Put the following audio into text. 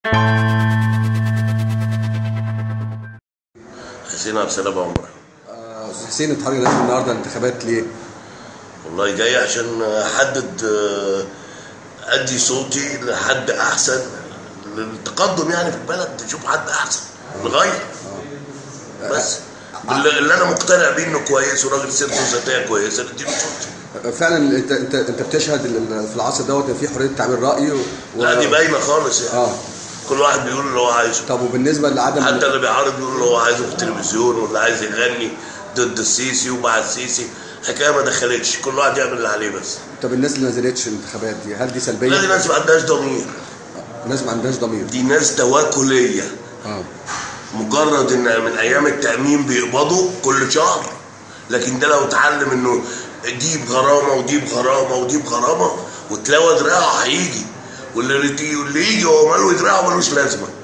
حسين عبد السلام عمر آه، أستاذ حسين انت حضرتك نازل النهارده الانتخابات ليه؟ والله جاي عشان احدد آه، ادي صوتي لحد احسن للتقدم يعني في البلد نشوف حد احسن نغير بس اللي اللي انا مقتنع بيه انه كويس وراجل سيرته ذاتيه كويسه نديله صوتي آه، فعلا انت انت انت بتشهد ال- ال- في العصر دوت ان في حريه تعبير راي و... لا دي باينه خالص يعني اه كل واحد بيقول اللي هو عايزه طب وبالنسبه لعدم حتى اللي بيعارض بيقول اللي هو عايزه في التلفزيون واللي عايز يغني ضد السيسي ومع السيسي حكايه ما دخلتش كل واحد يعمل اللي عليه بس طب الناس اللي ما نزلتش الانتخابات دي هل دي سلبيه؟ لا دي ناس ما عندهاش ضمير الناس ما عندهاش ضمير دي ناس تواكليه اه مجرد ان من ايام التامين بيقبضوا كل شهر لكن ده لو اتعلم انه دي بغرامه ودي بغرامه ودي بغرامه وتلاوى دراعه هيجي واللي واللي يجي هو ماله دراعه ملوش لازمه